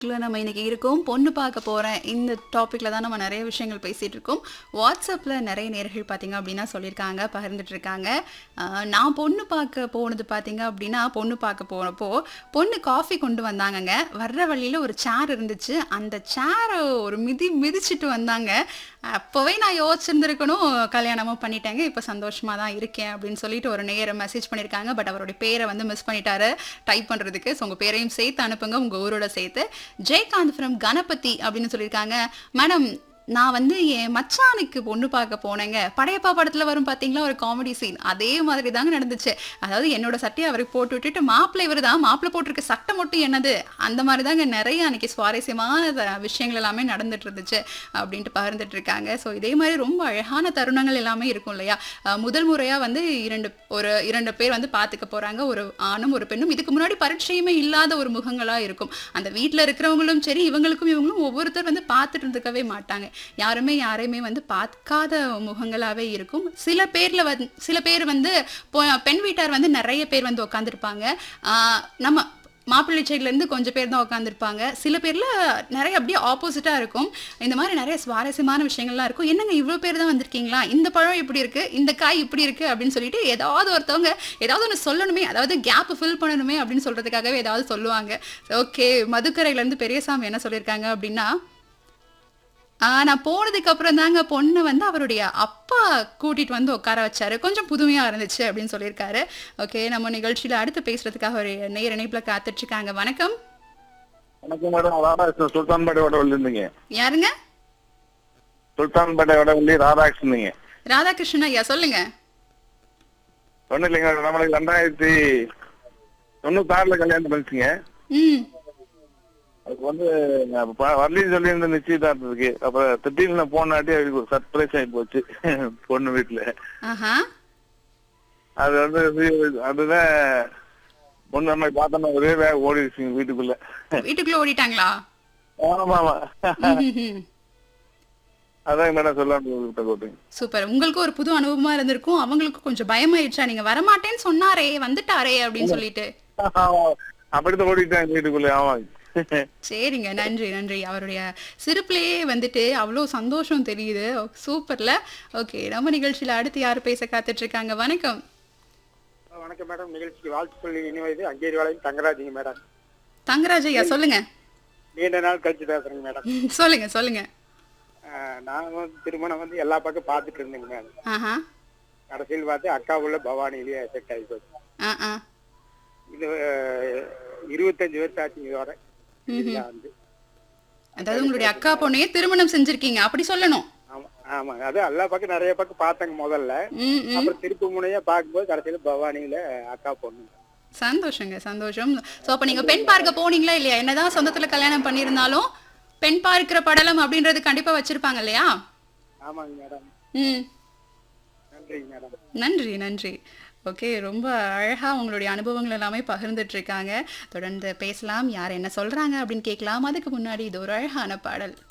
ல நம்ம இன்னைக்கு இருக்கோம் பொண்ணு பார்க்க போறேன் இந்த டாபிக்ல தான் நம்ம நிறைய விஷயங்கள் பேசிட்டு இருக்கோம் வாட்ஸ்அப்ல நிறைய நேர்கள் பார்த்தீங்க அப்படின்னா சொல்லியிருக்காங்க பகிர்ந்துட்டு இருக்காங்க ஆஹ் நான் பொண்ணு பார்க்க போனது பார்த்தீங்க அப்படின்னா பொண்ணு பார்க்க போனப்போ பொண்ணு காஃபி கொண்டு வந்தாங்கங்க வர்ற வழியில ஒரு சேர் இருந்துச்சு அந்த சேரை ஒரு மிதி மிதிச்சிட்டு வந்தாங்க அப்போவே நான் யோசிச்சிருந்திருக்கணும் கல்யாணமும் பண்ணிட்டேங்க இப்போ சந்தோஷமா தான் இருக்கேன் அப்படின்னு சொல்லிட்டு ஒரு நேரம் மெசேஜ் பண்ணியிருக்காங்க பட் அவருடைய பேரை வந்து மிஸ் பண்ணிட்டாரு டைப் பண்றதுக்கு ஸோ உங்க பேரையும் சேர்த்து அனுப்புங்க உங்க ஊரோட சேர்த்து ஜெயகாந்த் ஃப்ரம் கணபதி அப்படின்னு சொல்லியிருக்காங்க மேடம் நான் வந்து என் மச்சானுக்கு பொண்ணு பார்க்க போனேங்க படையப்பா படத்துல வரும் பாத்தீங்களா ஒரு காமெடி சீன் அதே மாதிரி தாங்க நடந்துச்சு அதாவது என்னோட சட்டையை அவருக்கு போட்டு விட்டுட்டு மாப்பிள்ளை இவர் தான் மாப்பிள்ளை போட்டிருக்க சட்டை மட்டும் என்னது அந்த மாதிரி தாங்க நிறைய அன்னைக்கு சுவாரஸ்யமான த- விஷயங்கள் எல்லாமே நடந்துட்டு இருந்துச்சு அப்படின்ட்டு பகிர்ந்துட்டு இருக்காங்க ஸோ இதே மாதிரி ரொம்ப அழகான தருணங்கள் எல்லாமே இருக்கும் இல்லையா அஹ் முதல் முறையா வந்து இரண்டு ஒரு இரண்டு பேர் வந்து பார்த்துக்க போறாங்க ஒரு ஆணும் ஒரு பெண்ணும் இதுக்கு முன்னாடி பரிச்சயமே இல்லாத ஒரு முகங்களா இருக்கும் அந்த வீட்டில் இருக்கிறவங்களும் சரி இவங்களுக்கும் இவங்களும் ஒவ்வொருத்தர் வந்து பார்த்துட்டு இருந்துக்கவே மாட்டாங்க யாருமே யாரையுமே வந்து பார்க்காத முகங்களாவே இருக்கும் சில பேர்ல வந்து சில பேர் வந்து பொ- பெண் வீட்டார் வந்து நிறைய பேர் வந்து உட்காந்துருப்பாங்க நம்ம மாப்பிள்ளை சைட்ல இருந்து கொஞ்சம் பேர் தான் உட்காந்துருப்பாங்க சில பேர்ல நிறைய அப்படியே ஆப்போசிட்டா இருக்கும் இந்த மாதிரி நிறைய சுவாரஸ்யமான விஷயங்கள்லாம் இருக்கும் என்னங்க இவ்வளவு பேர் தான் வந்திருக்கீங்களா இந்த பழம் இப்படி இருக்கு இந்த காய் இப்படி இருக்கு அப்படின்னு சொல்லிட்டு ஏதாவது ஒருத்தவங்க ஏதாவது ஒன்று சொல்லணுமே அதாவது கேப் ஃபில் பண்ணணுமே அப்படின்னு சொல்றதுக்காகவே ஏதாவது சொல்லுவாங்க ஓகே மதுக்கரையில இருந்து பெரியசாமி என்ன சொல்லியிருக்காங்க அப்படின்னா ஆஹ் நான் போனதுக்கு அப்புறம் தாங்க பொண்ணு வந்து அவருடைய அப்பா கூட்டிட்டு வந்து உட்கார வச்சாரு கொஞ்சம் புதுமையா இருந்துச்சு அப்படின்னு சொல்லியிருக்காரு ஓகே நம்ம நிகழ்ச்சியில அடுத்து பேசுறதுக்காக ஒரு நேர் இணைப்புல காத்துட்டு இருக்காங்க வணக்கம் வணக்கம் மேடம் ராதாகிருஷ்ணன் சுல்தான்பேட்டை வடவள்ளி இருந்தீங்க யாருங்க சுல்தான்பேட்டை வடவள்ளி ராதாகிருஷ்ணன் ராதாகிருஷ்ணன் ஐயா சொல்லுங்க ஒன்றும் இல்லைங்க நம்மளுக்கு ரெண்டாயிரத்தி தொண்ணூத்தாறுல கல்யாணம் பண்ணிச்சுங்க ம் அதுக்கு வந்து நான் ப- வரலைன்னு சொல்லி இருந்த நிச்சயதார்த்தத்துக்கு அப்புறம் திடீர்னு நான் போனாட்டி அவருக்கு ஒரு சர்ப்ரைஸ் ஆகி போச்சு பொண்ணு வீட்டுல ஆஹா அது வந்து இது- அதுதான் பொண்ணு நம்ம பார்த்தோம்னா ஒரே வேக ஓடிடுச்சுங்க வீட்டுக்குள்ள வீட்டுக்குள்ள ஓடிட்டாங்களா ஆமா ஆமா ம்ஹும்ஹும். அதான் மேடம் சொல்லாம கிட்ட போட்டுங்க சூப்பர் உங்களுக்கு ஒரு புது அனுபவமா இருந்திருக்கும் அவங்களுக்கு கொஞ்சம் பயமாயிடுச்சா நீங்க வரமாட்டேன்னு சொன்னாரே வந்துட்டாரே அப்படின்னு சொல்லிட்டு அப்படித்தான் ஓடிட்டாங்க வீட்டுக்குள்ள ஆமா சரிங்க நன்றி நன்றி அவருடைய சிரிப்புலயே வந்துட்டு அவ்வளோ சந்தோஷம் தெரியுது சூப்பர்ல ஓகே நம்ம நிகழ்ச்சியில அடுத்து யார் பேச காத்துட்டு இருக்காங்க வணக்கம் வணக்கம் மேடம் நிகழ்ச்சிக்கு வாழ்த்து சொல்லி இனிவது அங்கேரி வாழையும் தங்கராஜிங்க மேடம் தங்கராஜ் ஐயா சொல்லுங்க நீண்ட நாள் கழிச்சு பேசுறேங்க மேடம் ம், சொல்லுங்க சொல்லுங்க அஹ், நான் வந்து திருமணம் வந்து எல்லா பக்கம் பார்த்துட்டு இருந்தேங்க மேடம் ஆஹா கடைசியில் பார்த்து அக்கா உள்ள பவானிலேயே செட் ஆகி போச்சு ஆ ஆ இது அஹ், இருபத்தஞ்சு வருஷம் ஆச்சுங்க இதோட இதுல வந்து அதாவது உங்களுடைய அக்கா பொண்ணையே திருமணம் செஞ்சிருக்கீங்க அப்படி சொல்லணும் ஆமா ஆமாங்க அது எல்லா பக்கம் நிறைய பக்கம் பார்த்தேங்க முதல்ல ம் ம் அப்புறம் திருப்பு முனையா பார்க்கும்போது கடைசியில பவானியில அக்கா பொண்ணு சந்தோஷங்க சந்தோஷம் ஸோ அப்போ நீங்கள் பெண் பார்க்க போனீங்களா இல்லையா என்னதான் சொந்தத்தில் கல்யாணம் பண்ணியிருந்தாலும் பெண் பார்க்கிற படலம் அப்படின்றது கண்டிப்பாக வச்சிருப்பாங்க இல்லையா ஆமாங்க மேடம் ம் நன்றிங்க மேடம் நன்றி நன்றி ஓகே ரொம்ப அழகாக உங்களுடைய அனுபவங்கள் எல்லாமே பகிர்ந்துட்டு இருக்காங்க தொடர்ந்து பேசலாம் யார் என்ன சொல்கிறாங்க அப்படின்னு கேட்கலாம் அதுக்கு முன்னாடி இது ஒரு அழகான பாடல்